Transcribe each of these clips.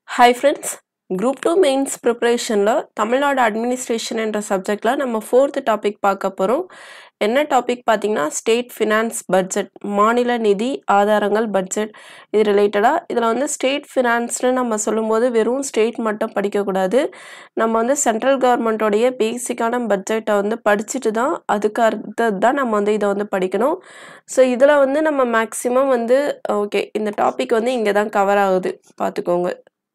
Hi friends group two mains ப்ரிப்பரேஷனில் Tamil Nadu administration என்ற சப்ஜெக்டில் நம்ம ஃபோர்த்து டாபிக் பார்க்க போகிறோம் என்ன டாபிக் பார்த்தீங்கன்னா ஸ்டேட் ஃபினான்ஸ் பட்ஜெட் மாநில நிதி ஆதாரங்கள் பட்ஜெட் இது ரிலேட்டடாக இதில் வந்து ஸ்டேட் ஃபினான்ஸ்னு நம்ம சொல்லும்போது வெறும் ஸ்டேட் மட்டும் படிக்கக்கூடாது நம்ம வந்து சென்ட்ரல் கவர்மெண்ட்டோடைய பேசிக்கான பட்ஜெட்டை வந்து படிச்சுட்டு தான் அதுக்கு அடுத்தது தான் நம்ம வந்து இதை வந்து படிக்கணும் ஸோ இதில் வந்து நம்ம மேக்ஸிமம் வந்து ஓகே இந்த டாபிக் வந்து இங்கே தான் கவர் ஆகுது பார்த்துக்கோங்க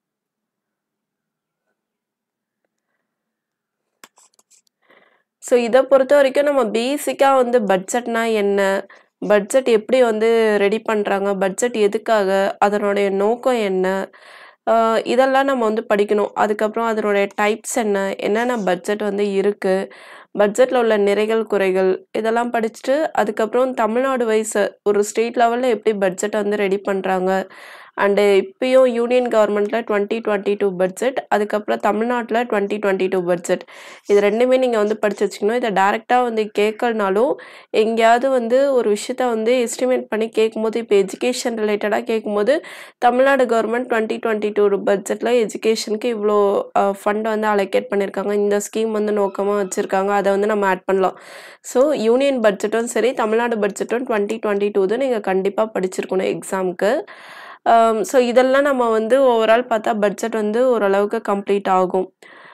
ஸோ இதை பொறுத்த வரைக்கும் நம்ம பேசிக்காக வந்து பட்ஜெட்னா என்ன பட்ஜெட் எப்படி வந்து ரெடி பண்ணுறாங்க பட்ஜெட் எதுக்காக அதனுடைய நோக்கம் என்ன ஆஹ் இதெல்லாம் நம்ம வந்து படிக்கணும் அதுக்கப்புறம் அதனுடைய டைப்ஸ் என்ன என்னென்ன பட்ஜெட் வந்து இருக்குது பட்ஜெட்டில் உள்ள நிறைகள் குறைகள் இதெல்லாம் படிச்சுட்டு அதுக்கப்புறம் தமிழ்நாடு வைஸ் ஒரு ஸ்டேட் லெவலில் எப்படி பட்ஜெட் வந்து ரெடி பண்ணுறாங்க அண்டு இப்பயும் யூனியன் கவர்மெண்ட்டில் டுவெண்ட்டி டுவெண்ட்டி டூ பட்ஜெட் அதுக்கப்புறம் தமிழ்நாட்டில் டுவெண்ட்டி டுவெண்ட்டி டூ பட்ஜெட் இது ரெண்டுமே நீங்கள் வந்து படித்து வச்சுக்கணும் இதை டேரெக்டாக வந்து கேட்கலனாலும் எங்கேயாவது வந்து ஒரு விஷயத்த வந்து எஸ்டிமேட் பண்ணி கேட்கும்போது இப்போ எஜுகேஷன் ரிலேட்டடாக கேட்கும்போது Tamil Nadu government twenty twenty two பட்ஜெட்டில் எஜுகேஷனுக்கு இவ்வளோ ஃபண்ட் வந்து அலோகேட் பண்ணியிருக்காங்க இந்த ஸ்கீம் வந்து நோக்கமாக வச்சுருக்காங்க அதை வந்து நம்ம ஆட் பண்ணலாம் ஸோ யூனியன் பட்ஜெட்டும் சரி தமிழ்நாடு பட்ஜெட்டும் டுவெண்ட்டி டுவெண்ட்டி டூ தான் நீங்கள் கண்டிப்பாக படிச்சிருக்கணும் எக்ஸாமுக்கு ஸோ இதெல்லாம் நம்ம வந்து ஓவரால் பார்த்தா பட்ஜெட் வந்து ஓரளவுக்கு கம்ப்ளீட் ஆகும்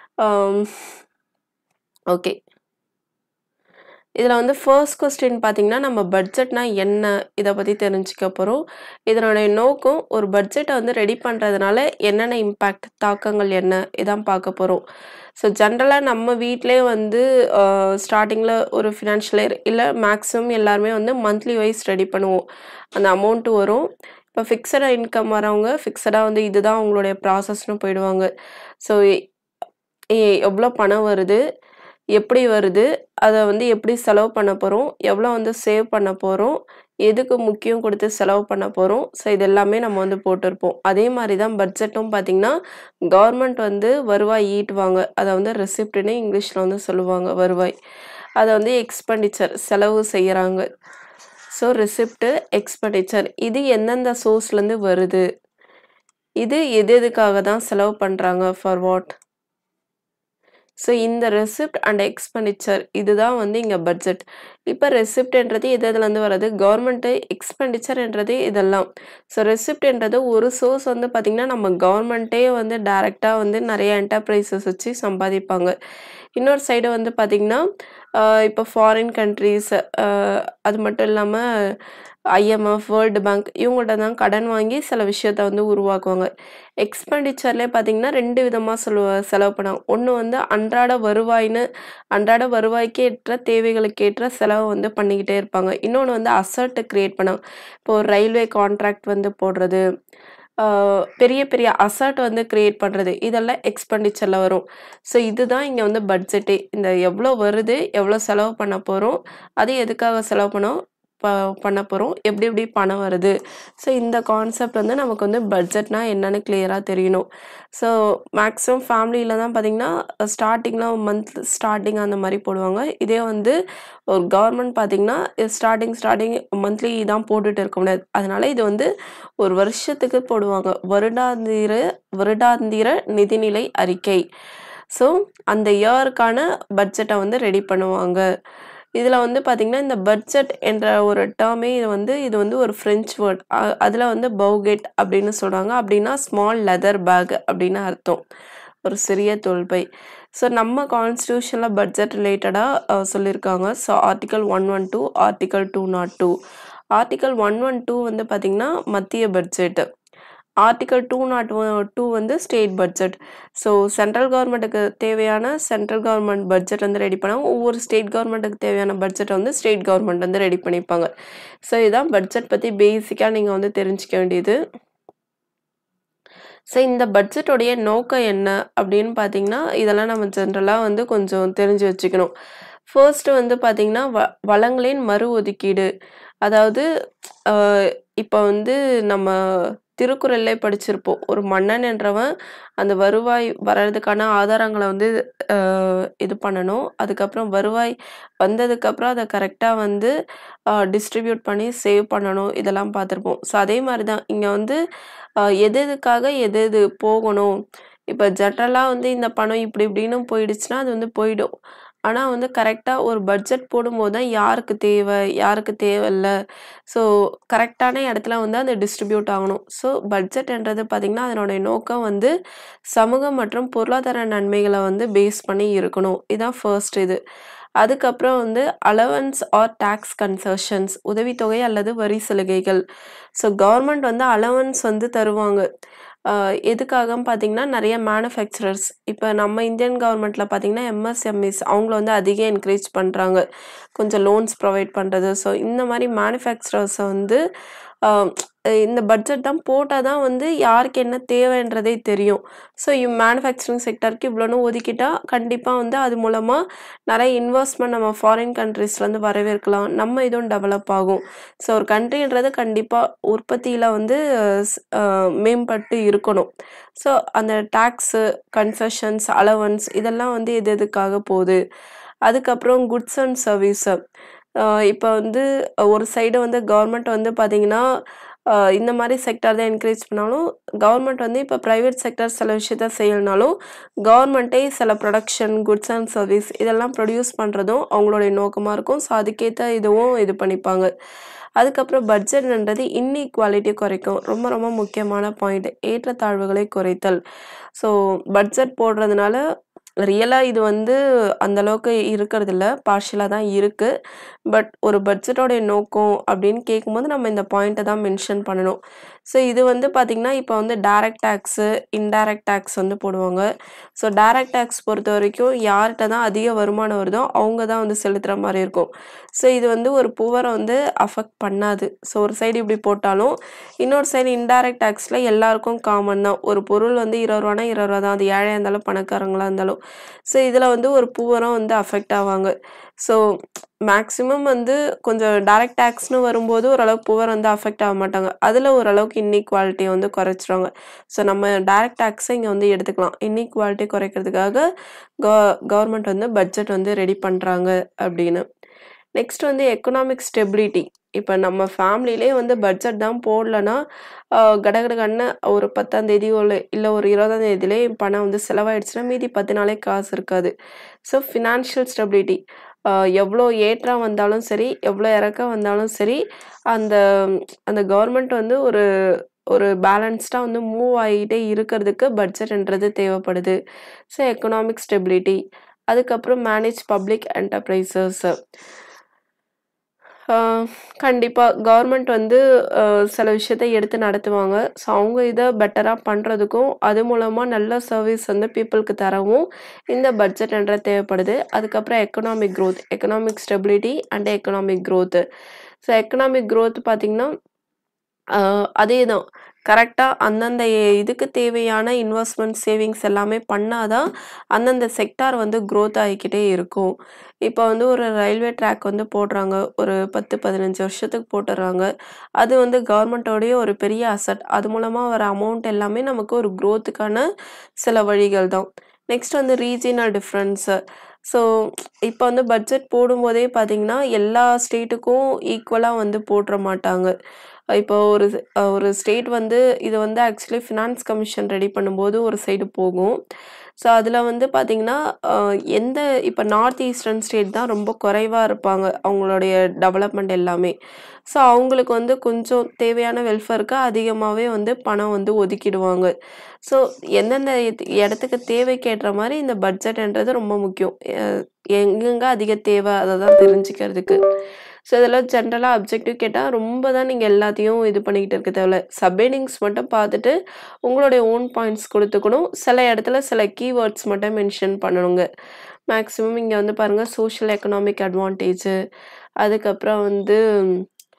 ஓகே இதில் வந்து ஃபர்ஸ்ட் கொஸ்டின் பார்த்தீங்கன்னா நம்ம பட்ஜெட்னா என்ன இதை பற்றி தெரிஞ்சுக்க போகிறோம் இதனுடைய நோக்கம் ஒரு பட்ஜெட்டை வந்து ரெடி பண்ணுறதுனால என்னென்ன இம்பேக்ட் தாக்கங்கள் என்ன இதான் பார்க்க போகிறோம் ஸோ ஜென்ரலாக நம்ம வீட்டிலே வந்து ஸ்டார்டிங்கில் ஒரு ஃபினான்ஷியல் இயர் இல்லை மேக்ஸிமம் எல்லாருமே வந்து மந்த்லி வைஸ் ரெடி பண்ணுவோம் அந்த அமௌண்ட்டு வரும் இப்போ ஃபிக்ஸடாக இன்கம் வரவங்க ஃபிக்ஸடாக வந்து இதுதான் அவங்களுடைய ப்ராசஸ்னு போயிடுவாங்க ஸோ எவ்வளோ பணம் வருது எப்படி வருது அதை வந்து எப்படி செலவு பண்ண போகிறோம் எவ்வளோ வந்து சேவ் பண்ண போகிறோம் எதுக்கு முக்கியம் கொடுத்து செலவு பண்ண போகிறோம் ஸோ இது எல்லாமே நம்ம வந்து போட்டிருப்போம் அதே மாதிரி தான் பட்ஜெட்டும் பார்த்திங்கன்னா கவர்மெண்ட் வந்து வருவாய் ஈட்டுவாங்க அதை வந்து ரெசிப்ட்னு இங்கிலீஷில் வந்து சொல்லுவாங்க வருவாய் அதை வந்து எக்ஸ்பெண்டிச்சர் செலவு செய்கிறாங்க ஸோ ரிசிப்ட்டு எக்ஸ்பெண்டிச்சர் இது எந்தெந்த சோர்ஸ்லேருந்து வருது இது எது எதுக்காக தான் செலவு பண்ணுறாங்க ஃபார் வாட் ஸோ இந்த ரெசிப்ட் அண்ட் எக்ஸ்பெண்டிச்சர் இதுதான் வந்து இங்கே பட்ஜெட் இப்போ ரெசிப்ட்ன்றது எது எதுலேருந்து வருது கவர்மெண்ட்டு எக்ஸ்பெண்டிச்சர்ன்றது இதெல்லாம் ஸோ ரெசிப்ட்ன்றது ஒரு சோர்ஸ் வந்து பார்த்திங்கன்னா நம்ம கவர்மெண்ட்டே வந்து டைரெக்டாக வந்து நிறைய என்டர்பிரைசஸ் வச்சு சம்பாதிப்பாங்க இன்னொரு சைடு வந்து பார்த்திங்கன்னா இப்போ ஃபாரின் கண்ட்ரீஸ் அது மட்டும் இல்லாமல் ஐஎம்எஃப் வேர்ல்டு பேங்க் இவங்கள்ட்ட தான் கடன் வாங்கி சில விஷயத்த வந்து உருவாக்குவாங்க எக்ஸ்பெண்டிச்சர்லேயே பார்த்திங்கன்னா ரெண்டு விதமாக சொல்லுவ செலவு பண்ணாங்க ஒன்று வந்து அன்றாட வருவாய்னு அன்றாட வருவாய்க்கு ஏற்ற தேவைகளுக்கு ஏற்ற செலவு வந்து பண்ணிக்கிட்டே இருப்பாங்க இன்னொன்று வந்து அசர்ட்டை க்ரியேட் பண்ணாங்க இப்போ ஒரு ரயில்வே கான்ட்ராக்ட் வந்து போடுறது பெரிய பெரிய அசர்ட் வந்து க்ரியேட் பண்ணுறது இதெல்லாம் எக்ஸ்பெண்டிச்சரில் வரும் ஸோ இதுதான் இங்கே வந்து பட்ஜெட்டே இந்த எவ்வளோ வருது எவ்வளோ செலவு பண்ண போகிறோம் அது எதுக்காக செலவு பண்ணோம் ப பண்ண போகிறோம் எப்படி எப்படி பணம் வருது ஸோ இந்த கான்செப்ட் வந்து நமக்கு வந்து பட்ஜெட்னா என்னென்னு கிளியராக தெரியணும் ஸோ மேக்ஸிமம் ஃபேமிலியில் தான் பார்த்திங்கன்னா ஸ்டார்டிங்கில் மந்த் ஸ்டார்டிங் அந்த மாதிரி போடுவாங்க இதே வந்து ஒரு கவர்மெண்ட் பார்த்திங்கன்னா ஸ்டார்டிங் ஸ்டார்டிங் மந்த்லி தான் போட்டுட்டு இருக்க முடியாது அதனால் இது வந்து ஒரு வருஷத்துக்கு போடுவாங்க வருடாந்திர வருடாந்திர நிதிநிலை அறிக்கை ஸோ அந்த இயருக்கான பட்ஜெட்டை வந்து ரெடி பண்ணுவாங்க இதில் வந்து பார்த்திங்கன்னா இந்த பட்ஜெட் என்ற ஒரு டேர்மே இது வந்து இது வந்து ஒரு ஃப்ரெஞ்ச் வேர்ட் அதில் வந்து பவுகெட் அப்படின்னு சொல்கிறாங்க அப்படின்னா ஸ்மால் லெதர் பேக் அப்படின்னு அர்த்தம் ஒரு சிறிய தொல்பை ஸோ நம்ம கான்ஸ்டியூஷனில் பட்ஜெட் ரிலேட்டடாக சொல்லியிருக்காங்க so article one one two article two nought two article one one two வந்து பார்த்திங்கன்னா மத்திய budget article two nought two வந்து ஸ்டேட் பட்ஜெட் ஸோ சென்ட்ரல் கவர்மெண்ட்டுக்கு தேவையான சென்ட்ரல் கவர்மெண்ட் பட்ஜெட் வந்து ரெடி பண்ணாங்க ஒவ்வொரு ஸ்டேட் கவர்மெண்ட்டுக்கு தேவையான பட்ஜெட் வந்து ஸ்டேட் கவர்மெண்ட் வந்து ரெடி பண்ணிப்பாங்க ஸோ இதுதான் பட்ஜெட் பற்றி பேசிக்காக நீங்கள் வந்து தெரிஞ்சிக்க வேண்டியது ஸோ இந்த பட்ஜெட்டோடைய நோக்கம் என்ன அப்படின்னு பார்த்தீங்கன்னா இதெல்லாம் நம்ம ஜென்ரலாக வந்து கொஞ்சம் தெரிஞ்சு வச்சுக்கணும் ஃபர்ஸ்ட் வந்து பார்த்திங்கன்னா வ வளங்களின் மறு ஒதுக்கீடு அதாவது இப்போ வந்து நம்ம திருக்குறள்லே படிச்சிருப்போம். ஒரு மன்னன் என்றவன் அந்த வருவாய் வர்றதுக்கான ஆதாரங்கள வந்து அ இது பண்ணணும். அதுக்கப்புறம் வருவாய் வந்ததுக்கப்புறம் அத கரெக்ட்டா வந்து அ டிஸ்ட்ரிபியூட் பண்ணி சேவ் பண்ணணும். இதெல்லாம் பார்த்துருப்போம். ஸோ அதே மாரி தான் இங்க வந்து அ எது எதுக்காக எது எது போகணும். இப்ப ஜென்ரலா வந்து இந்த பணம் இப்டி இப்டின்னு போயிடுச்சுன்னா, அது வந்து போயிடும். ஆனா வந்து கரெக்ட்டா ஒரு பட்ஜெட் போடும்போது தான் யாருக்கு தேவ, யாருக்கு தேவையில்ல. ஸோ கரெக்ட்டான இடத்துல வந்து அது டிஸ்ட்ரிபியூட் ஆகணும். ஸோ பட்ஜெட்ன்றது பார்த்தீங்கன்னா, அதனுடைய நோக்கம் வந்து சமூகம் மற்றும் பொருளாதார நன்மைகள வந்து பேஸ் பண்ணி இருக்கணும். இதான் ஃபர்ஸ்ட் இது. அதுக்கப்புறம் வந்து அலவன்ஸ் ஆர் டாக்ஸ் கன்செஷன்ஸ் உதவித்தொகை அல்லது வரி சலுகைகள். ஸோ கவர்மெண்ட் வந்து அலவன்ஸ் வந்து தருவாங்க. அ எதுக்காகன்னு பார்த்தீங்கன்னா, நெறைய மேனுஃபேக்சரர்ஸ் இப்ப நம்ம இந்தியன் கவர்மெண்ட்ல பார்த்தீங்கன்னா, எம்எஸ்எம்இஸ் அவங்கள வந்து அதிக என்கரேஜ் பண்றாங்க. கொஞ்சம் லோன்ஸ் ப்ரொவைட் பண்றது. ஸோ இந்த மாரி மேனுஃபேக்சரர்ஸ வந்து அ இந்த பட்ஜெட் தான் போட்டா தான் வந்து யாருக்கு என்ன தேவைன்றதே தெரியும். ஸோ இவ் மேனுஃபேக்சரிங் செக்டாருக்கு இவ்வளோன்னு ஒதுக்கிட்டா, கண்டிப்பா வந்து அது மூலமா நெறைய இன்வெஸ்ட்மென்ட் நம்ம ஃபாரின் கண்ட்ரீஸ்லேருந்து வரவேற்கலாம். நம்ம இதுவும் டெவலப் ஆகும். ஸோ ஒரு கண்ட்ரின்றது கண்டிப்பா உற்பத்தியில வந்து ஸ் அ மேம்பட்டு இருக்கணும். ஸோ அந்த டாக்ஸு, கன்செஷன்ஸ், அலவன்ஸ் இதெல்லாம் வந்து எது எதுக்காக போது. அதுக்கப்புறம் குட்ஸ் அண்ட் சர்வீஸ். அ இப்ப வந்து ஒரு சைடு வந்து கவர்மெண்ட் வந்து பார்த்தீங்கன்னா, அ இந்த மாரி செக்டார் தான் என்கரேஜ் பண்ணாலும், கவர்மெண்ட் வந்து இப்ப பிரைவேட் செக்டார் சில விஷயத்த செய்யலனாலும், கவர்மெண்ட்டே சில புரொடக்ஷன், குட்ஸ் அண்ட் சர்வீஸ் இதெல்லாம் ப்ரொடியூஸ் பண்றதும் அவங்களுடைய நோக்கமா இருக்கும். ஸோ அதுக்கேத்த இதுவும் இது பண்ணிப்பாங்க. அதுக்கப்புறம் பட்ஜெட்ன்றது இன்இக்வாலிட்டி குறைக்கும். ரொம்ப ரொம்ப முக்கியமான பாயிண்ட். ஏற்றத்தாழ்வுகளை குறைத்தல். ஸோ பட்ஜெட் போடுறதுனால ரியலா இது வந்து அந்த அளவுக்கு இருக்கறதில்ல. பார்ஷியலா தான் இருக்கு. பட் ஒரு பட்ஜெட்டோடைய நோக்கம் அப்டின்னு கேட்கும்போது நம்ம இந்த பாயிண்ட்ட தான் மென்ஷன் பண்ணணும். ஸோ இது வந்து பார்த்தீங்கன்னா, இப்ப வந்து டைரக்ட் டாக்ஸு, இன்டைரக்ட் டாக்ஸ் வந்து போடுவாங்க. ஸோ டைரக்ட் டாக்ஸ் பொறுத்தவரைக்கும் யார்ட்ட தான் அதிக வருமானம் வருதோ, அவங்க தான் வந்து செலுத்துற மாரி இருக்கும். ஸோ இது வந்து ஒரு புவர வந்து அஃபெக்ட் பண்ணாது. ஸோ ஒரு சைடு இப்டி போட்டாலும், இன்னொரு சைடு இன்டைரக்ட் டாக்ஸ்ல எல்லாருக்கும் காமன் தான். ஒரு பொருள் வந்து ரூ. 20னா ரூ. 20 தான். அது ஏழையா இருந்தாலும், பணக்காரங்களா இருந்தாலும். ஸோ இதுல வந்து ஒரு புவரும் வந்து அஃபெக்ட் ஆவாங்க. ஸோ மேக்ஸிமம் வந்து கொஞ்சம் டைரக்ட் டாக்ஸ்ன்னு வரும்போது ஓரளவுக்கு புவர் வந்து அஃபெக்ட் ஆக மாட்டாங்க. அதுல ஓரளவுக்கு இன்இக்வாலிட்டிய வந்து குறைச்சுருவாங்க. ஸோ நம்ம டைரக்ட் டாக்ஸ இங்க வந்து எடுத்துக்கலாம். இன்இக்வாலிட்டி குறைக்கிறதுக்காக க கவர்மெண்ட் வந்து பட்ஜெட் வந்து ரெடி பண்றாங்க அப்டின்னு. நெக்ஸ்ட் வந்து எக்கனாமிக் ஸ்டெபிலிட்டி. இப்ப நம்ம ஃபேமிலிலயே வந்து பட்ஜெட் தான் போடலன்னா, அ கடகடன்னு ஒரு 10ஆம் தேதியோ இல்ல இல்ல ஒரு 20ஆம் தேதியிலே பணம் வந்து செலவாயிடுச்சுன்னா, மீதி 10 நாளைக்கு காசு இருக்காது. So financial stability. அ எவ்ளோ ஏற்றம் வந்தாலும் சரி, எவ்ளோ இறக்கம் வந்தாலும் சரி, அந்த அந்த கவர்மெண்ட் வந்து ஒரு ஒரு பேலன்ஸ்டா வந்து மூவ் ஆகிட்டே இருக்கறதுக்கு பட்ஜெட்ன்றது தேவைப்படுது. So economic stability. அதுக்கப்புறம் மேனேஜ் பப்ளிக் என்டர்பிரைசஸ். ஆ கண்டிப்பா கவர்மெண்ட் வந்து அ சில விஷயத்த எடுத்து நடத்துவாங்க. ஸோ அவங்க இத பெட்டரா பண்றதுக்கும், அது மூலமா நல்ல சர்வீஸ் வந்து பீப்பிள்க்கு தரவும் இந்த பட்ஜெட்ன்றது தேவைப்படுது. அதுக்கப்புறம் economic growth. Economic stability and economic growth. So economic growth பார்த்தீங்கன்னா, அ அதேதான். கரெக்ட்டா அந்தந்த இதுக்கு தேவையான இன்வெஸ்ட்மென்ட், சேவிங்ஸ் எல்லாமே பண்ணா தான், அந்தந்த செக்டார் வந்து குரோத் ஆகிக்கிட்டே இருக்கும். இப்ப வந்து ஒரு ரயில்வே ட்ராக் வந்து போடுறாங்க. ஒரு 10, 15 வருஷத்துக்கு போட்டுர்றாங்க. அது வந்து கவர்மெண்ட்டோடைய ஒரு பெரிய அசெட். அது மூலமா வர அமௌண்ட் எல்லாமே நமக்கு ஒரு குரோத்துக்கான சில வழிகள் தான். நெக்ஸ்ட் வந்து ரீஜினல் டிஃபரன்ஸ். ஸோ இப்ப வந்து பட்ஜெட் போடும்போதே பார்த்தீங்கன்னா, எல்லா ஸ்டேட்டுக்கும் ஈக்குவலா வந்து போட்ற மாட்டாங்க. இப்போ ஒரு ஒரு ஸ்டேட் வந்து இது வந்து ஆக்சுவலி ஃபினான்ஸ் கமிஷன் ரெடி பண்ணும்போது ஒரு சைடு போகும். ஸோ அதுல வந்து பார்த்தீங்கன்னா, அ எந்த இப்ப நார்த் ஈஸ்டர்ன் ஸ்டேட் தான் ரொம்ப குறைவா இருப்பாங்க. அவங்களுடைய டெவலப்மெண்ட் எல்லாமே. ஸோ அவங்களுக்கு வந்து கொஞ்சம் தேவையான வெல்ஃபேர்க்கு அதிகமாவே வந்து பணம் வந்து ஒதுக்கிடுவாங்க. ஸோ எந்தெந்த எத் இடத்துக்கு தேவைக்கு ஏற்ற மாரி இந்த பட்ஜெட்ன்றது ரொம்ப முக்கியம். எ எங்கெங்க அதிக தேவை அத தான் தெரிஞ்சுக்கிறதுக்கு. ஸோ இதெல்லாம் ஜென்ரலா அப்ஜெக்டிவ் கேட்டா, ரொம்ப தான் நீங்க எல்லாத்தையும் இது பண்ணிக்கிட்டு இருக்க தேவையில்ல. சப் ஹெட்டிங்ஸ் மட்டும் பார்த்துட்டு, உங்களுடைய ஓன் பாயிண்ட்ஸ் குடுத்துக்கணும். சில இடத்துல சில கீவேர்ட்ஸ் மட்டும் மென்ஷன் பண்ணணுங்க. மேக்ஸிமம் இங்க வந்து பாருங்க சோஷியல் எக்கனாமிக் அட்வான்டேஜ். அதுக்கப்புறம் வந்து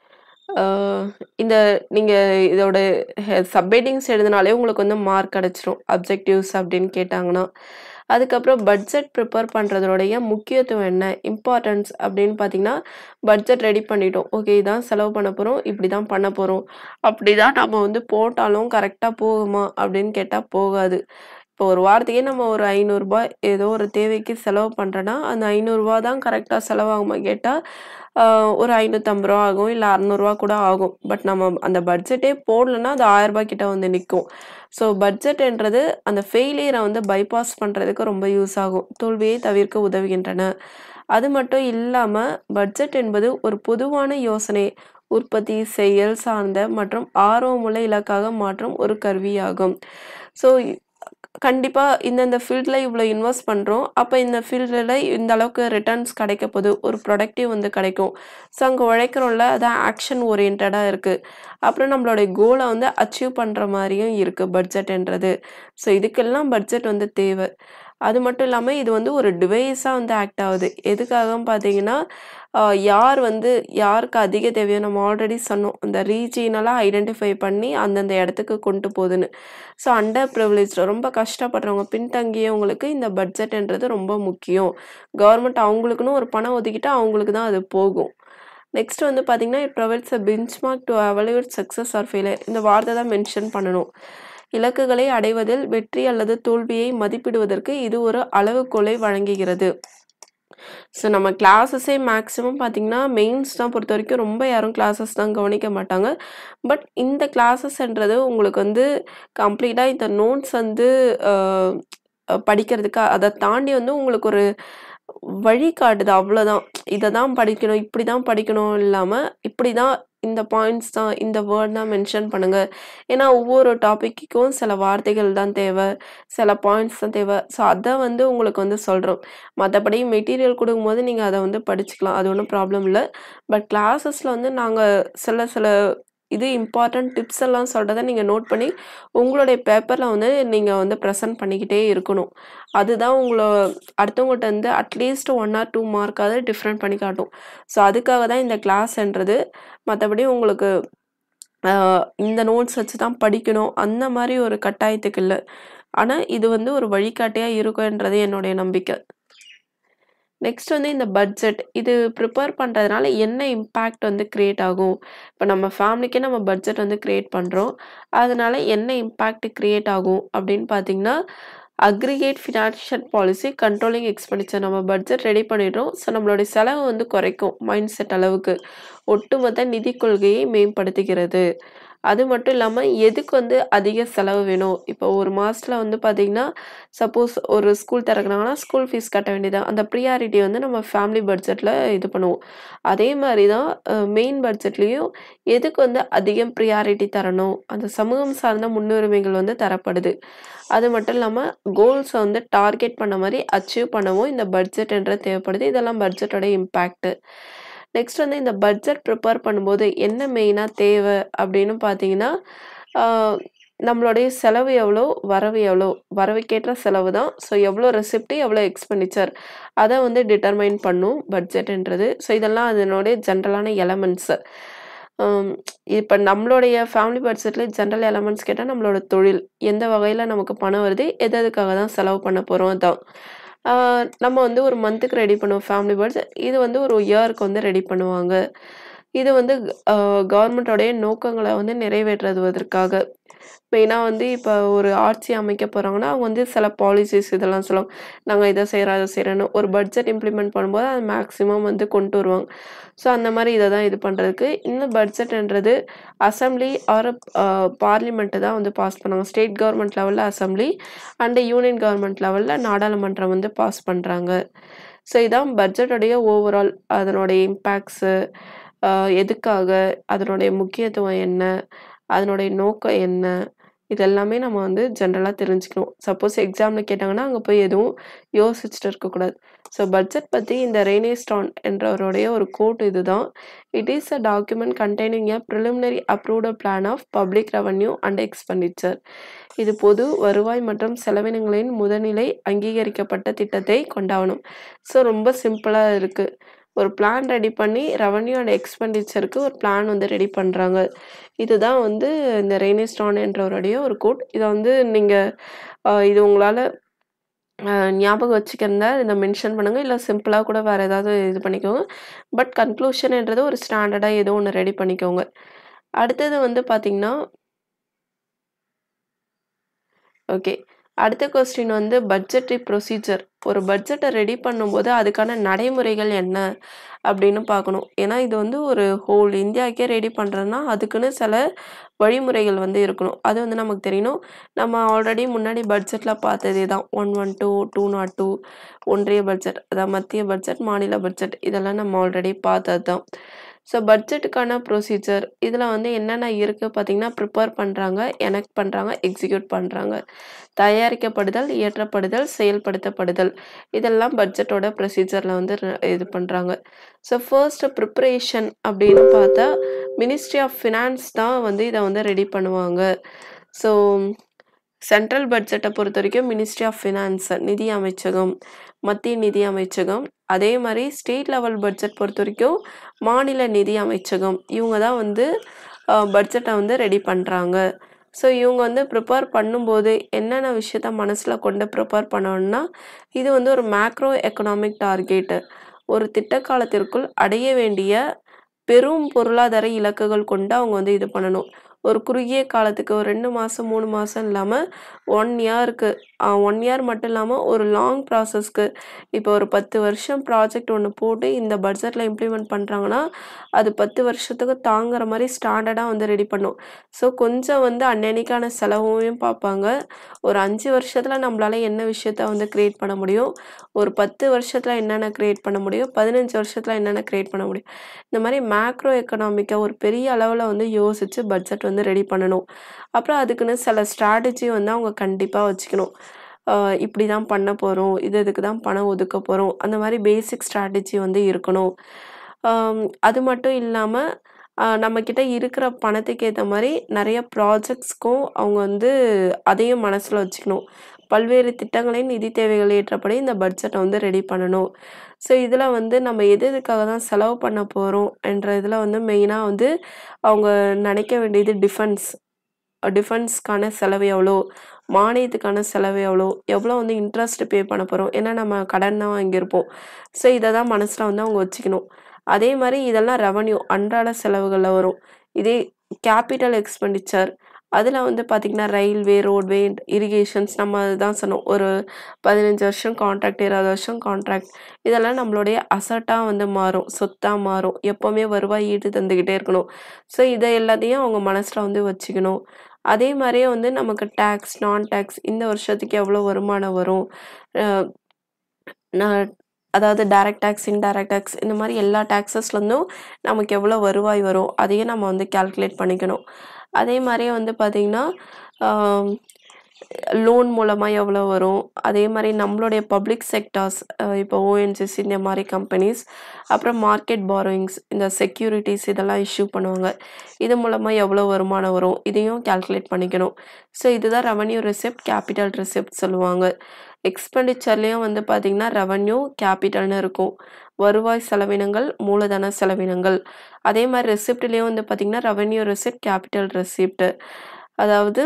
அ இந்த நீங்க இதோட ஹெ சப் ஹெட்டிங்ஸ் எழுதினாலே உங்களுக்கு வந்து மார்க் கிடைச்சிரும். அப்ஜெக்டிவ்ஸ் அப்படின்னு கேட்டாங்கன்னா. அதுக்கப்புறம் பட்ஜெட் ப்ரிப்பேர் பண்றதனுடைய முக்கியத்துவம் என்ன? இம்பார்ட்டன்ஸ் அப்படின்னு பார்த்தீங்கன்னா, பட்ஜெட் ரெடி பண்ணிட்டோம். ஓகே இதான் செலவு பண்ண போறோம். இப்படி தான் பண்ண போறோம். அப்படிதான் நம்ம வந்து போட்டாலும் கரெக்ட்டா போகுமா? அப்படின்னு கேட்டா போகாது. இப்போ ஒரு வாரத்துக்கே நம்ம ஒரு ரூ. 500 ஏதோ ஒரு தேவைக்கு செலவு பண்றோன்னா, அந்த ரூ. 500 தான் கரெக்ட்டா செலவாகுமா கேட்டா, அ ஒரு ரூ. 550 ஆகும். இல்ல ரூ. 600 கூட ஆகும். பட் நம்ம அந்த பட்ஜெட்டே போடலன்னா, அது ரூ. 1000 கிட்ட வந்து நிக்கும். ஸோ பட்ஜெட்ன்றது அந்த ஃபெயிலியர வந்து பைபாஸ் பண்றதுக்கு ரொம்ப யூஸ் ஆகும். தோல்வியை தவிர்க்க உதவுகின்றன. அது மட்டும் இல்லாம, பட்ஜெட் என்பது ஒரு பொதுவான யோசனை, உற்பத்தி, செயல் சார்ந்த மற்றும் ஆர்வமுள்ள இலக்காக மாற்றும் ஒரு கருவியாகும். ஸோ கண்டிப்பா இந்தந்த ஃபீல்ட்ல இவ்வளோ இன்வெஸ்ட் பண்றோம். அப்ப இந்த ஃபீல்டுல இந்த அளவுக்கு ரிட்டர்ன்ஸ் கிடைக்கப்போது. ஒரு ப்ரொடக்டிவ் வந்து கிடைக்கும். ஸோ அங்க உழைக்கிறோம்ல, அதான் ஆக்ஷன் ஓரியன்டடா இருக்கு. அப்புறம் நம்மளுடைய கோல வந்து அச்சீவ் பண்ற மாரியும் இருக்கு பட்ஜெட்ன்றது. ஸோ இதுக்கெல்லாம் பட்ஜெட் வந்து தேவை. அது மட்டும் இல்லாம இது வந்து ஒரு டிவைஸா வந்து ஆக்ட் ஆகுது. எதுக்காகன்னு பார்த்தீங்கன்னா, அ யார் வந்து யாருக்கு அதிக தேவையோ நம்ம ஆல்ரெடி சொன்னோம். இந்த ரீஜினலா ஐடென்டிஃபை பண்ணி அந்தந்த இடத்துக்கு கொண்டு போகுதுன்னு. ஸோ அண்டர் பிரிவிலேஜ்டு ரொம்ப கஷ்டப்படுறவங்க, பின்தங்கியவங்களுக்கு இந்த பட்ஜெட்ன்றது ரொம்ப முக்கியம். கவர்மெண்ட் அவங்களுக்குன்னு ஒரு பணம் ஒதுக்கிட்டா அவங்களுக்கு தான் அது போகும். நெக்ஸ்ட் வந்து பார்த்தீங்கன்னா, it provides a benchmark to evaluate success or failure. இந்த வார்த்தை தான் மென்ஷன் பண்ணணும். இலக்குகளை அடைவதில் வெற்றி அல்லது தோல்வியை மதிப்பிடுவதற்கு இது ஒரு அளவுகோலை வழங்குகிறது. ஸோ நம்ம கிளாஸஸே மேக்ஸிமம் பார்த்தீங்கன்னா, மெயின்ஸ் தான் பொறுத்தவரைக்கும் ரொம்ப யாரும் கிளாஸஸ் தான் கவனிக்க மாட்டாங்க. பட் இந்த கிளாஸஸ்ன்றது உங்களுக்கு வந்து கம்ப்ளீட்டா இந்த நோட்ஸ் வந்து அ படிக்கிறதுக்கு அத தாண்டி வந்து உங்களுக்கு ஒரு வழி காட்டுது அவ்வளோதான். இத தான் படிக்கணும், இப்படி தான் படிக்கணும் இல்லாம, இப்படி தான் இந்த பாயிண்ட்ஸ் தான், இந்த வேர்ட் தான் மென்ஷன் பண்ணுங்க. ஏன்னா ஒவ்வொரு டாபிக்குக்கும் சில வார்த்தைகள் தான் தேவை. சில பாயிண்ட்ஸ் தான் தேவை. ஸோ அத வந்து உங்களுக்கு வந்து சொல்றோம். மத்தபடி மெட்டீரியல் குடுக்கும்போது நீங்க அத வந்து படிச்சுக்கலாம். அது ஒண்ணும் ப்ராப்ளம் இல்ல. பட் கிளாஸஸ்ல வந்து நாங்க சில சில இது இம்பார்ட்டன்ட் டிப்ஸ் எல்லாம் சொல்றத நீங்க நோட் பண்ணி, உங்களுடைய பேப்பர்ல வந்து நீங்க வந்து பிரசன்ட் பண்ணிக்கிட்டே இருக்கணும். அதுதான் உங்கள அடுத்தவங்கட்ட இருந்து அட்லீஸ்ட் 1 ஆர் 2 மார்க்காவது டிஃபரண்ட் பண்ணி காட்டும். ஸோ அதுக்காக தான் இந்த கிளாஸ்ன்றது. மத்தபடி உங்களுக்கு அ இந்த நோட்ஸ் வச்சு தான் படிக்கணும். அந்த மாரி ஒரு கட்டாயத்துக்கு இல்ல. ஆனா இது வந்து ஒரு வழிகாட்டியா இருக்கும்ன்றது என்னுடைய நம்பிக்கை. நெக்ஸ்ட் வந்து இந்த பட்ஜெட். இது ப்ரிப்பேர் பண்றதுனால என்ன இம்பேக்ட் வந்து கிரியேட் ஆகும்? இப்ப நம்ம ஃபேமிலிக்கே நம்ம பட்ஜெட் வந்து கிரியேட் பண்றோம். அதனால என்ன இம்பேக்ட் கிரியேட் ஆகும் அப்படின்னு பார்த்தீங்கன்னா, aggregate financial policy controlling expenditure. நம்ம பட்ஜெட் ரெடி பண்ணிடுறோம். ஸோ நம்மளுடைய செலவு வந்து குறைக்கும். மைண்ட் செட் அளவுக்கு. ஒட்டுமொத்த நிதிக் கொள்கையை மேம்படுத்துகிறது. அது மட்டும் இல்லாம எதுக்கு வந்து அதிக செலவு வேணும்? இப்போ ஒரு மாசத்துல வந்து பார்த்தீங்கன்னா, சப்போஸ் ஒரு ஸ்கூல் திறக்குறாங்கன்னா, ஸ்கூல் ஃபீஸ் கட்ட வேண்டியது. அந்த ப்ரியாரிட்டி வந்து நம்ம ஃபேமிலி பட்ஜெட்ல இது பண்ணுவோம். அதே மாரி தான் அ மெயின் பட்ஜெட்லயும் எதுக்கு வந்து அதிகம் ப்ரியாரிட்டி தரணும்? அந்த சமூகம் சார்ந்த முன்னுரிமைகள் வந்து தரப்படுது. அது மட்டும் இல்லாம கோல்ஸ வந்து டார்கெட் பண்ண மாரி அச்சீவ் பண்ணவும் இந்த பட்ஜெட்ன்றது தேவைப்படுது. இதெல்லாம் பட்ஜெட்டோட இம்பேக்ட். நெக்ஸ்ட் வந்து இந்த பட்ஜெட் ப்ரிப்பேர் பண்ணும்போது என்ன மெயினா தேவை அப்படின்னு பார்த்தீங்கன்னா, அ நம்மளுடைய செலவு எவ்வளோ? வரவு எவ்வளோ? வரவுக்கேற்ற செலவு தான். ஸோ எவ்வளோ ரெசிப்ட், எவ்வளோ எக்ஸ்பெண்டிச்சர் அத வந்து டிட்டர்மைன் பண்ணும் பட்ஜெட்ன்றது. ஸோ இதெல்லாம் அதனுடைய ஜெனரலான எலமெண்ட்ஸ். ம் இப்ப நம்மளுடைய ஃபேமிலி பட்ஜெட்ல ஜெனரல் எலமெண்ட்ஸ் கேட்டா நம்மளோட தொழில். எந்த வகையில நமக்கு பணம் வருது? எது எதுக்காக தான் செலவு பண்ண போறோம் அதான். ஆ நம்ம வந்து ஒரு மந்த்துக்கு ரெடி பண்ணுவோம் ஃபேமிலி பட்ஜெட். இது வந்து ஒரு இயருக்கு வந்து ரெடி பண்ணுவாங்க. இது வந்து அ கவர்மெண்ட்டோடைய நோக்கங்கள வந்து நிறைவேற்றுவதற்காக. மெயினா வந்து இப்ப ஒரு ஆட்சி அமைக்க போறாங்கன்னா, அவங்க வந்து சில பாலிசிஸ் இதெல்லாம் சொல்லுவாங்க. நாங்க இத செய்றோம், அத செய்றோம்ன்னு. ஒரு பட்ஜெட் இம்ப்ளிமெண்ட் பண்ணும்போது அது மேக்ஸிமம் வந்து கொண்டு வருவாங்க. ஸோ அந்த மாரி இத தான் இது பண்றதுக்கு. இந்த பட்ஜெட்ன்றது அசெம்பிளி ஆர் அ பார்லிமெண்ட் தான் வந்து பாஸ் பண்ணுவாங்க. ஸ்டேட் கவர்மெண்ட் லெவல்ல அசெம்பிளி அண்ட் யூனியன் கவர்மெண்ட் லெவல்ல நாடாளுமன்றம் வந்து பாஸ் பண்றாங்க. ஸோ இதான் பட்ஜெட்டோடைய ஓவரால் அதனுடைய இம்பேக்ட்ஸு, அ எதுக்காக? அதனுடைய முக்கியத்துவம் என்ன? அதனுடைய நோக்கம் என்ன? இது எல்லாமே நம்ம வந்து ஜெனரலா தெரிஞ்சுக்கணும். சப்போஸ் எக்ஸாம்ல கேட்டாங்கன்னா, அங்க போய் எதுவும் யோசிச்சுட்டு இருக்கக்கூடாது. ஸோ பட்ஜெட் பத்தி இந்த ரெய்னே ஸ்டான் என்றவருடைய ஒரு கோட் இதுதான். It is a document containing a preliminary approved plan of public revenue and expenditure. இது பொது வருவாய் மற்றும் செலவினங்களின் முதல்நிலை அங்கீகரிக்கப்பட்ட திட்டத்தை கொண்டாவணும். ஸோ ரொம்ப சிம்பிளா இருக்கு. ஒரு பிளான் ரெடி பண்ணி ரெவென்யூ அண்ட் எக்ஸ்பெண்டிச்சருக்கு ஒரு பிளான் வந்து ரெடி பண்ணுறாங்க இதுதான் வந்து இந்த ரெய்னி ஸ்டான்ன்றவருடைய ஒரு கோட் இதை வந்து நீங்கள் இது உங்களால் ஞாபகம் வச்சுக்கிறதா இதை மென்ஷன் பண்ணுங்கள் இல்லை சிம்பிளாக கூட வேறு ஏதாவது இது பண்ணிக்கோங்க பட் கன்க்ளூஷன்ன்றது ஒரு ஸ்டாண்டர்டாக ஏதோ ஒன்று ரெடி பண்ணிக்கோங்க அடுத்தது வந்து பார்த்திங்கன்னா ஓகே அடுத்த கொஸ்டின் வந்து பட்ஜெட்ரி ப்ரொசீஜர் ஒரு பட்ஜெட்டை ரெடி பண்ணும்போது அதுக்கான நடைமுறைகள் என்ன அப்படின்னு பார்க்கணும் ஏன்னா இது வந்து ஒரு ஹோல் இந்தியாவுக்கே ரெடி பண்ணுறதுனா அதுக்குன்னு சில வழிமுறைகள் வந்து இருக்கணும் அது வந்து நமக்கு தெரியணும் நம்ம ஆல்ரெடி முன்னாடி பட்ஜெட்டில் பார்த்ததே தான் one one two two nought two ஒன்றிய பட்ஜெட் அதாவது மத்திய பட்ஜெட் மாநில பட்ஜெட் இதெல்லாம் நம்ம ஆல்ரெடி பார்த்தது தான் ஸோ பட்ஜெட்டுக்கான ப்ரொசீஜர் இதில் வந்து என்னென்ன இருக்குது பார்த்திங்கன்னா ப்ரிப்பேர் பண்ணுறாங்க எனக்ட் பண்ணுறாங்க எக்ஸிக்யூட் பண்ணுறாங்க தயாரிக்கப்படுதல் இயற்றப்படுதல் செயல்படுத்தப்படுதல் இதெல்லாம் பட்ஜெட்டோட ப்ரொசீஜரில் வந்து இது பண்ணுறாங்க ஸோ ஃபர்ஸ்ட் ப்ரிப்ரேஷன் அப்படின்னு பார்த்தா மினிஸ்ட்ரி ஆஃப் ஃபினான்ஸ் தான் வந்து இதை வந்து ரெடி பண்ணுவாங்க ஸோ சென்ட்ரல் பட்ஜெட்டை பொறுத்த வரைக்கும் மினிஸ்ட்ரி ஆஃப் ஃபினான்ஸ் நிதி அமைச்சகம் மத்திய நிதி அமைச்சகம் அதே மாதிரி ஸ்டேட் லெவல் பட்ஜெட் பொறுத்த வரைக்கும் மாநில நிதி அமைச்சகம் இவங்க தான் வந்து பட்ஜெட்டை வந்து ரெடி பண்ணுறாங்க ஸோ இவங்க வந்து ப்ரிப்பேர் பண்ணும்போது என்னென்ன விஷயத்த மனசில் கொண்டு ப்ரிப்பேர் பண்ணணும்னா இது வந்து ஒரு மேக்ரோ எக்கனாமிக் டார்கெட்டு ஒரு திட்ட காலத்திற்குள் அடைய வேண்டிய பெரும் பொருளாதார இலக்குகள் கொண்டு அவங்க வந்து இது பண்ணணும் ஒரு குறுகிய காலத்துக்கு ஒரு ரெண்டு மாதம் மூணு மாதம் இல்லாமல் ஒன் இயருக்கு ஒன் இயர் மட்டும் இல்லாமல் ஒரு லாங் ப்ராசஸ்க்கு இப்போ ஒரு பத்து வருஷம் ப்ராஜெக்ட் ஒன்று போட்டு இந்த பட்ஜெட்டில் இம்ப்ளிமெண்ட் பண்ணுறாங்கன்னா அது பத்து வருஷத்துக்கு தாங்குற மாதிரி ஸ்டாண்டர்டாக வந்து ரெடி பண்ணும் ஸோ கொஞ்சம் வந்து அன்னன்னைக்கான செலவையும் பார்ப்பாங்க ஒரு அஞ்சு வருஷத்தில் நம்மளால் என்ன விஷயத்த வந்து க்ரியேட் பண்ண முடியும் ஒரு பத்து வருஷத்தில் என்னென்ன க்ரியேட் பண்ண முடியும் பதினஞ்சு வருஷத்தில் என்னென்ன க்ரியேட் பண்ண முடியும் இந்த மாதிரி மேக்ரோ எக்கனாமிக்காக ஒரு பெரிய அளவில் வந்து யோசித்து பட்ஜெட் வந்து ரெடி பண்ணணும் அப்புறம் அதுக்குன்னு சில ஸ்ட்ராட்டஜி வந்து அவங்க கண்டிப்பாக வச்சுக்கணும் இப்படி தான் பண்ண போகிறோம் இது இதுக்கு தான் பணம் ஒதுக்க போகிறோம் அந்த மாதிரி பேசிக் ஸ்ட்ராட்டஜி வந்து இருக்கணும் அது மட்டும் இல்லாமல் நம்மக்கிட்ட இருக்கிற பணத்துக்கு ஏற்ற மாதிரி நிறைய ப்ராஜெக்ட்ஸ்க்கும் அவங்க வந்து அதையும் மனசில் வச்சுக்கணும் பல்வேறு திட்டங்களையும் நிதி தேவைகள் ஏற்றபடி இந்த பட்ஜெட்டை வந்து ரெடி பண்ணணும் ஸோ இதில் வந்து நம்ம எது எதுக்காக தான் செலவு பண்ண போகிறோம் என்ற இதில் வந்து மெயினாக வந்து அவங்க நினைக்க வேண்டியது டிஃபென்ஸ் டிஃபென்ஸ்க்கான செலவு எவ்வளோ மானியத்துக்கான செலவு எவ்வளோ எவ்வளோ வந்து இன்ட்ரெஸ்ட் பே பண்ண போகிறோம் ஏன்னா நம்ம கடன் தான் வாங்கியிருப்போம் ஸோ இதை தான் மனசில் வந்து அவங்க வச்சுக்கணும் அதே மாதிரி இதெல்லாம் ரெவன்யூ அன்றாட செலவுகளில் வரும் இதே கேபிட்டல் எக்ஸ்பெண்டிச்சர் அதில் வந்து பார்த்திங்கன்னா ரயில்வே ரோட்வே இரிகேஷன்ஸ் நம்ம அதுதான் சொன்னோம் ஒரு பதினஞ்சு வருஷம் கான்ட்ராக்ட் இருபது வருஷம் கான்ட்ராக்ட் இதெல்லாம் நம்மளுடைய அசட்டாக வந்து மாறும் சொத்தாக மாறும் எப்போவுமே வருவாய் ஈட்டு தந்துக்கிட்டே இருக்கணும் ஸோ இதை எல்லாத்தையும் அவங்க மனசில் வந்து வச்சுக்கணும் அதே மாதிரியே வந்து நமக்கு டேக்ஸ் நான் டேக்ஸ் இந்த வருஷத்துக்கு எவ்வளோ வருமானம் வரும் நான் அதாவது டைரக்ட் டேக்ஸ் இன்டைரக்ட் டேக்ஸ் இந்த மாதிரி எல்லா டேக்ஸஸ்லேருந்தும் நமக்கு எவ்வளோ வருவாய் வரும் அதையும் நம்ம வந்து கால்குலேட் பண்ணிக்கணும் அதே மாதிரியே வந்து பார்த்திங்கன்னா லோன் மூலமாக எவ்வளோ வரும் அதே மாதிரி நம்மளுடைய பப்ளிக் செக்டார்ஸ் இப்போ ஓஎன்ஜிசி இந்த மாதிரி கம்பெனிஸ் அப்புறம் மார்க்கெட் பாரோயிங்ஸ் இந்த செக்யூரிட்டிஸ் இதெல்லாம் இஷ்யூ பண்ணுவாங்க இது மூலமாக எவ்வளோ வருமானம் வரும் இதையும் கால்குலேட் பண்ணிக்கணும் ஸோ இதுதான் ரெவன்யூ ரெசிப்ட் கேபிட்டல் ரெசிப்ட் சொல்லுவாங்க எக்ஸ்பெண்டிச்சர்லேயும் வந்து பார்த்திங்கன்னா ரெவன்யூ கேபிட்டல்னு இருக்கும் வருவாய் செலவினங்கள் மூலதன செலவினங்கள் அதே மாதிரி ரெசிப்ட்லேயும் வந்து பார்த்திங்கன்னா ரெவன்யூ ரெசிப்ட் கேபிட்டல் ரெசிப்ட் அதாவது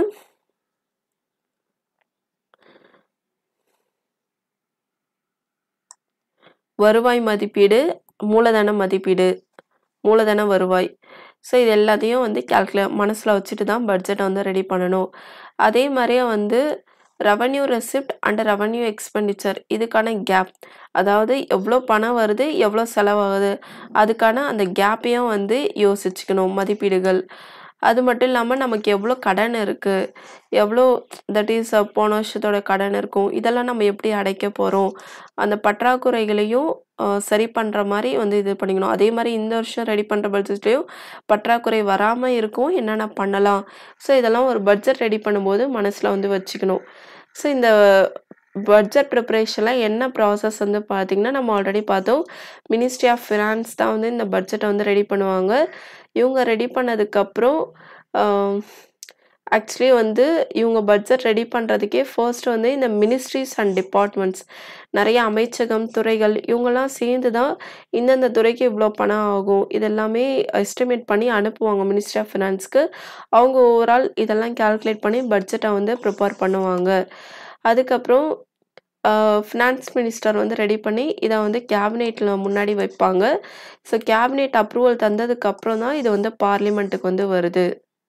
வருவாய் மதிப்பீடு மூலதன மதிப்பீடு மூலதன வருவாய் ஸோ இது எல்லாத்தையும் வந்து கால்குலே மனசில் வச்சுட்டு தான் பட்ஜெட்டை வந்து ரெடி பண்ணணும் அதே மாதிரியே வந்து revenue receipt and revenue expenditure இதுக்கான கேப் அதாவது எவ்வளோ பணம் வருது எவ்வளோ செலவாகுது அதுக்கான அந்த கேப்பையும் வந்து யோசிச்சுக்கணும் மதிப்பீடுகள் அது மட்டும் இல்லாமல் நமக்கு எவ்வளோ கடன் இருக்குது எவ்வளோ தட் இஸ் போன வருஷத்தோட கடன் இருக்கும் இதெல்லாம் நம்ம எப்படி அடைக்க போகிறோம் அந்த பற்றாக்குறைகளையும் சரி பண்ணுற மாதிரி வந்து இது பண்ணிக்கணும் அதே மாதிரி இந்த வருஷம் ரெடி பண்ணுற பட்ஜெட்லேயும் பற்றாக்குறை வராமல் இருக்கும் என்னென்ன பண்ணலாம் ஸோ இதெல்லாம் ஒரு பட்ஜெட் ரெடி பண்ணும்போது மனசில் வந்து வச்சுக்கணும் ஸோ இந்த பட்ஜெட் ப்ரிப்பரேஷனில் என்ன ப்ராசஸ் வந்து பார்த்திங்கன்னா நம்ம ஆல்ரெடி பார்த்தோம் மினிஸ்ட்ரி ஆஃப் ஃபினான்ஸ் தான் வந்து இந்த பட்ஜெட்டை வந்து ரெடி பண்ணுவாங்க இவங்க ரெடி பண்ணதுக்கப்புறம் ஆக்சுவலி வந்து இவங்க பட்ஜெட் ரெடி பண்ணுறதுக்கே ஃபர்ஸ்ட் வந்து இந்த மினிஸ்ட்ரீஸ் அண்ட் டிபார்ட்மெண்ட்ஸ் நிறைய அமைச்சகம் துறைகள் இவங்கெல்லாம் சேர்ந்து தான் இந்தந்த துறைக்கு இவ்வளோ பணம் ஆகும் இதெல்லாமே எஸ்டிமேட் பண்ணி அனுப்புவாங்க மினிஸ்ட்ரி ஆஃப் ஃபினான்ஸ்க்கு அவங்க ஓவரால் இதெல்லாம் கால்குலேட் பண்ணி பட்ஜெட்டை வந்து ப்ரிப்பேர் பண்ணுவாங்க அதுக்கப்புறம் ஃபினான்ஸ் மினிஸ்டர் வந்து ரெடி பண்ணி இதை வந்து கேபினெட்டில் முன்னாடி வைப்பாங்க ஸோ கேபினெட் அப்ரூவல் தந்ததுக்கு அப்புறம் தான் இது வந்து பார்லிமெண்ட்டுக்கு வந்து வருது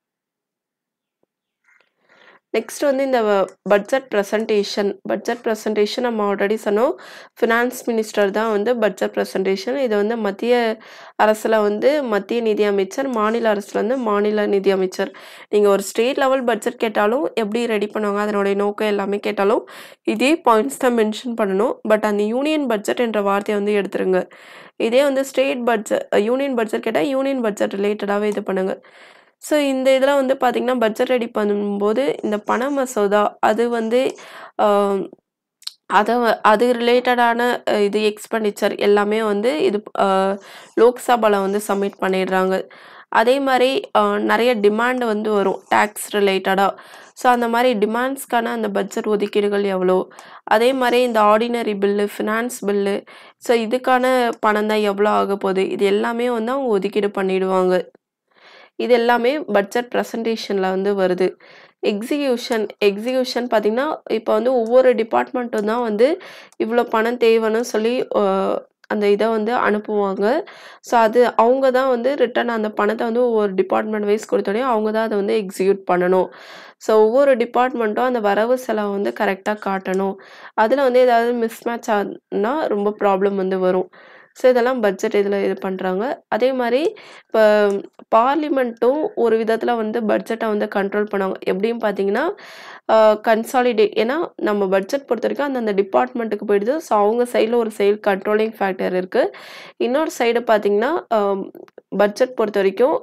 நெக்ஸ்ட் வந்து இந்த பட்ஜெட் ப்ரெசன்டேஷன் பட்ஜெட் ப்ரெசன்டேஷன் நம்ம ஆல்ரெடி சொன்னோம் ஃபினான்ஸ் மினிஸ்டர் தான் வந்து பட்ஜெட் ப்ரெசன்டேஷன் இது வந்து மத்திய அரசில் வந்து மத்திய நிதி அமைச்சர் மாநில அரசில் வந்து மாநில நிதி அமைச்சர் நீங்கள் ஒரு ஸ்டேட் லெவல் பட்ஜெட் கேட்டாலும் எப்படி ரெடி பண்ணுவாங்க அதனுடைய நோக்கம் எல்லாமே கேட்டாலும் இதே பாயிண்ட்ஸ் தான் மென்ஷன் பண்ணணும் பட் அந்த யூனியன் பட்ஜெட் என்ற வார்த்தையை வந்து எடுத்துருங்க இதே வந்து ஸ்டேட் பட்ஜெட் யூனியன் பட்ஜெட் கேட்டால் யூனியன் பட்ஜெட் ரிலேட்டடாகவே இது பண்ணுங்கள் ஸோ இந்த இதில் வந்து பார்த்திங்கன்னா பட்ஜெட் ரெடி பண்ணும்போது இந்த பண மசோதா அது வந்து அதை அது ரிலேட்டடான இது எக்ஸ்பெண்டிச்சர் எல்லாமே வந்து இது லோக்சபாவில் வந்து சப்மிட் பண்ணிடுறாங்க அதே மாதிரி நிறைய டிமாண்ட் வந்து வரும் டேக்ஸ் ரிலேட்டடாக ஸோ அந்த மாதிரி டிமாண்ட்ஸ்க்கான அந்த பட்ஜெட் ஒதுக்கீடுகள் எவ்வளோ அதே மாதிரி இந்த ordinary bill finance bill so இதுக்கான பணம் தான் எவ்வளோ ஆக போகுது இது எல்லாமே வந்து அவங்க ஒதுக்கீடு பண்ணிடுவாங்க இது எல்லாமே பட்ஜெட் ப்ரெசன்டேஷனில் வந்து வருது எக்ஸிக்யூஷன் எக்ஸிக்யூஷன் பார்த்திங்கன்னா இப்போ வந்து ஒவ்வொரு டிபார்ட்மெண்ட்டும் தான் வந்து இவ்வளோ பணம் தேவைன்னு சொல்லி அந்த இதை வந்து அனுப்புவாங்க ஸோ அது அவங்க தான் வந்து ரிட்டன் அந்த பணத்தை வந்து ஒவ்வொரு டிபார்ட்மெண்ட் வைஸ் கொடுத்தோடனே அவங்க தான் அதை வந்து எக்ஸிக்யூட் பண்ணணும் ஸோ ஒவ்வொரு டிபார்ட்மெண்ட்டும் அந்த வரவு செலவை வந்து கரெக்டாக காட்டணும் அதில் வந்து ஏதாவது மிஸ்மேட்ச் ஆனா ரொம்ப ப்ராப்ளம் வந்து வரும் ஸோ இதெல்லாம் பட்ஜெட் இதில் இது பண்ணுறாங்க அதே மாதிரி இப்போ பார்லிமெண்ட்டும் ஒரு விதத்தில் வந்து பட்ஜெட்டை வந்து கண்ட்ரோல் பண்ணுவாங்க எப்படின்னு பார்த்தீங்கன்னா கன்சாலிடேட் ஏன்னா நம்ம பட்ஜெட் பொறுத்த வரைக்கும் அந்தந்த டிபார்ட்மெண்ட்டுக்கு போயிடுது ஸோ அவங்க சைடில் ஒரு சைடு கண்ட்ரோலிங் ஃபேக்டர் இருக்குது இன்னொரு சைடு பார்த்தீங்கன்னா பட்ஜெட் பொறுத்த வரைக்கும்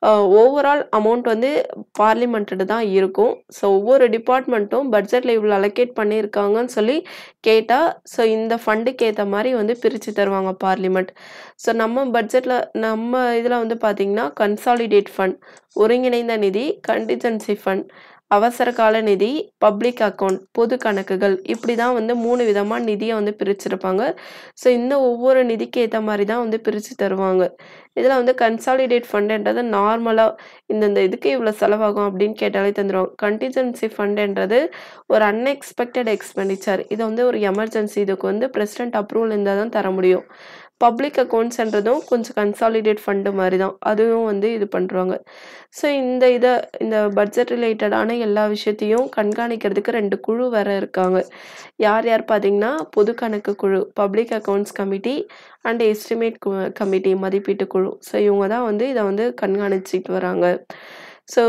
ஓவரால் அமௌண்ட் வந்து பார்லிமெண்ட்டு தான் இருக்கும் ஸோ ஒவ்வொரு டிபார்ட்மெண்ட்டும் பட்ஜெட்டில் இவ்வளோ அலோகேட் பண்ணியிருக்காங்கன்னு சொல்லி கேட்டால் ஸோ இந்த ஃபண்டுக்கு ஏற்ற மாதிரி வந்து பிரித்து தருவாங்க பார்லிமெண்ட் ஸோ நம்ம பட்ஜெட்டில் நம்ம இதில் வந்து பார்த்திங்கன்னா கன்சாலிடேட் ஃபண்ட் ஒருங்கிணைந்த நிதி கண்டிஜென்சி ஃபண்ட் அவசர கால நிதி பப்ளிக் அக்கௌண்ட் பொது கணக்குகள் இப்படி தான் வந்து மூணு விதமாக நிதியை வந்து பிரிச்சிருப்பாங்க ஸோ இந்த ஒவ்வொரு நிதிக்கு ஏற்ற மாதிரி தான் வந்து பிரித்து தருவாங்க இதில் வந்து கன்சாலிடேட் ஃபண்டுன்றது நார்மலாக இந்தந்த இதுக்கு இவ்வளோ செலவாகும் அப்படின்னு கேட்டாலே தந்துடுவாங்க கண்டிஜென்சி ஃபண்டுன்றது ஒரு அன்எக்ஸ்பெக்டட் எக்ஸ்பெண்டிச்சர் இது வந்து ஒரு எமர்ஜென்சி இதுக்கு வந்து பிரசிடென்ட் அப்ரூவல் இருந்தால் தான் தர முடியும் பப்ளிக் அக்கௌண்ட்ஸ்ன்றதும் கொஞ்சம் கன்சாலிடேட் ஃபண்டு மாதிரி தான் அதுவும் வந்து இது பண்ணுறாங்க ஸோ இந்த இதை இந்த பட்ஜெட் ரிலேட்டடான எல்லா விஷயத்தையும் கண்காணிக்கிறதுக்கு ரெண்டு குழு வேறு இருக்காங்க யார் யார் பார்த்தீங்கன்னா பொது கணக்கு குழு public accounts committee and estimate committee மதிப்பீட்டு குழு ஸோ இவங்க தான் வந்து இதை வந்து கண்காணிச்சிட்டு வராங்க ஸோ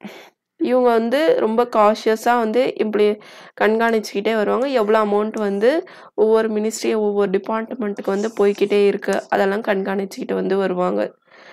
இவங்க வந்து ரொம்ப காஷியஸாக வந்து இப்படி கண்காணிச்சுக்கிட்டே வருவாங்க எவ்வளோ அமௌண்ட் வந்து ஒவ்வொரு மினிஸ்ட்ரி ஒவ்வொரு டிபார்ட்மெண்ட்டுக்கு வந்து போய்க்கிட்டே இருக்குது அதெல்லாம் கண்காணிச்சுக்கிட்டு வந்து வருவாங்க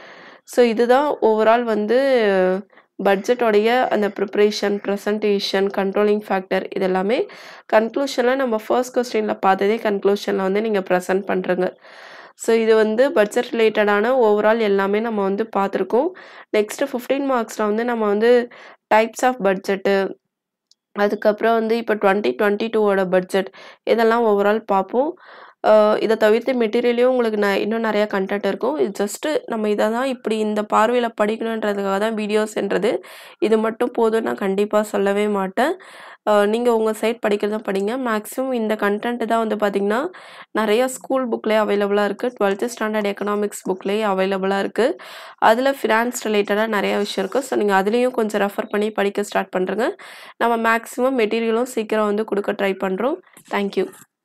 ஸோ இதுதான் ஓவரால் வந்து பட்ஜெட்டோடைய அந்த ப்ரிப்ரேஷன் ப்ரெசன்டேஷன் கண்ட்ரோலிங் ஃபேக்டர் இதெல்லாமே கன்க்ளூஷனில் நம்ம ஃபர்ஸ்ட் கொஸ்டினில் பார்த்ததே கன்க்ளூஷனில் வந்து நீங்கள் ப்ரெசென்ட் பண்ணுறங்க ஸோ இது வந்து பட்ஜெட் ரிலேட்டடான ஓவரால் எல்லாமே நம்ம வந்து பார்த்துருக்கோம் நெக்ஸ்ட்டு ஃபிஃப்டீன் மார்க்ஸில் வந்து நம்ம வந்து டைப்ஸ் ஆஃப் பட்ஜெட்டு அதுக்கப்புறம் வந்து இப்போ டுவெண்ட்டி டுவெண்ட்டி டூவோட பட்ஜெட் இதெல்லாம் ஓவரால் பார்ப்போம் இதை தவிர்த்து மெட்டீரியலையும் உங்களுக்கு நான் இன்னும் நிறையா கண்டென்ட் இருக்கும் இது ஜஸ்ட்டு நம்ம இதை தான் இப்படி இந்த பார்வையில் படிக்கணுன்றதுக்காக தான் வீடியோஸ்ன்றது இது மட்டும் போதும் நான் கண்டிப்பாக சொல்லவே மாட்டேன் நீங்கள் உங்கள் சைட் படிக்கிறதா படிங்க மேக்ஸிமம் இந்த கண்டென்ட் தான் வந்து பார்த்திங்கன்னா நிறையா ஸ்கூல் புக்லேயே அவைலபிளாக இருக்குது டுவெல்த்து ஸ்டாண்டர்ட் எக்கனாமிக்ஸ் புக்லேயே அவைலபிளாக இருக்குது அதில் ஃபினான்ஸ் ரிலேட்டடாக நிறையா விஷயம் இருக்குது ஸோ நீங்கள் அதுலேயும் கொஞ்சம் ரெஃபர் பண்ணி படிக்க ஸ்டார்ட் பண்ணுறங்க நம்ம மேக்ஸிமம் மெட்டீரியலும் சீக்கிரம் வந்து கொடுக்க ட்ரை பண்ணுறோம் தேங்க்யூ